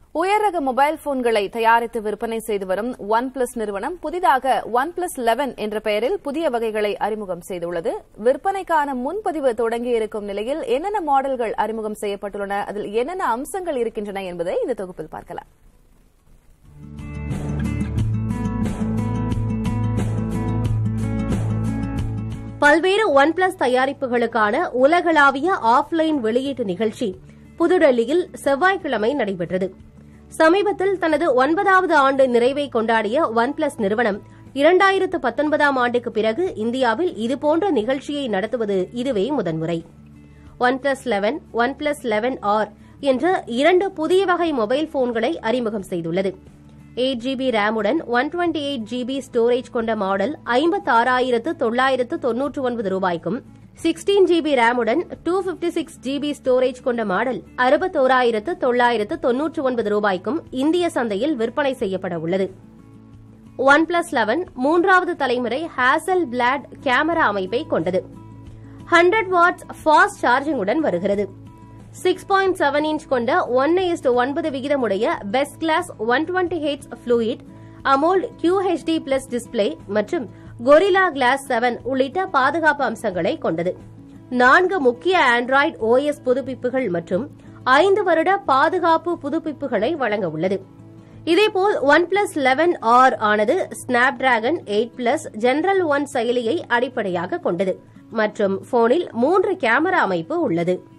உயர் ரக மொபைல் போன்களை தயாரித்து விற்பனை செய்து வரும் ஒன் பிளஸ் நிறுவனம் புதிதாக ஒன் பிளஸ் லெவன் என்ற பெயரில் புதிய வகைகளை அறிமுகம் செய்துள்ளது விற்பனைக்கான முன்பதிவு தொடங்கியிருக்கும் நிலையில் என்னென்ன மாடல்கள் அறிமுகம் செய்யப்பட்டுள்ளன அதில் என்னென்ன அம்சங்கள் இருக்கின்றன என்பதை இந்த தொகுப்பில் பார்க்கலாம் பல்வேறு ஒன் பிளஸ் தயாரிப்புகளுக்கான உலகளாவிய ஆஃப்லைன் வெளியீட்டு நிகழ்ச்சி புதுடெல்லியில் செவ்வாய்க்கிழமை நடைபெற்றது சமீபத்தில் தனது ஒன்பதாவது ஆண்டு நிறைவை கொண்டாடிய ஒன் பிளஸ் நிறுவனம் இரண்டாயிரத்து பத்தொன்பதாம் ஆண்டுக்கு பிறகு இந்தியாவில் இதுபோன்ற நிகழ்ச்சியை நடத்துவது இதுவே முதன்முறை OnePlus eleven OnePlus eleven R என்ற இரண்டு புதிய வகை மொபைல் போன்களை அறிமுகம் செய்துள்ளது எயிட் ஜிபி ரேமுடன் one twenty eight GB storage கொண்ட மாடல் ஐம்பத்தாறாயிரத்து தொள்ளாயிரத்து தொன்னூற்று ஒன்பது ரூபாய்க்கும் சிக்ஸ்டீன் ஜிபி ரேமுடன் two fifty six GB storage கொண்ட மாடல் அறுபத்தோராயிரத்து தொள்ளாயிரத்து தொன்னூற்று ஒன்பது ரூபாய்க்கும் இந்திய சந்தையில் விற்பனை செய்யப்பட உள்ளது ஒன் பிளஸ் லெவன் மூன்றாவது தலைமுறை ஹேசல் பிளாட் கேமரா அமைப்பை கொண்டது ஹண்ட்ரட் வாட்ஸ் ஃபாஸ்ட் சார்ஜிங்குடன் வருகிறது சிக்ஸ் பாயிண்ட் செவன் இன்ச் கொண்ட ஒன் இஸ்டு ஒன்பது விகிதமுடைய best class one twenty hertz fluid AMOLED QHD plus display மற்றும் கொரிலா கிளாஸ் செவன் உள்ளிட்ட பாதுகாப்பு அம்சங்களை கொண்டது நான்கு முக்கிய ஆண்ட்ராய்டு ஓஎஸ் புதுப்பிப்புகள் மற்றும் ஐந்து வருட பாதுகாப்பு புதுப்பிப்புகளை வழங்க உள்ளது இதேபோல் ஒன் பிளஸ் லெவன் ஆர் ஆனது Snapdragon eight plus general one செயலியை அடிப்படையாக கொண்டது மற்றும் போனில் மூன்று கேமரா அமைப்பு உள்ளது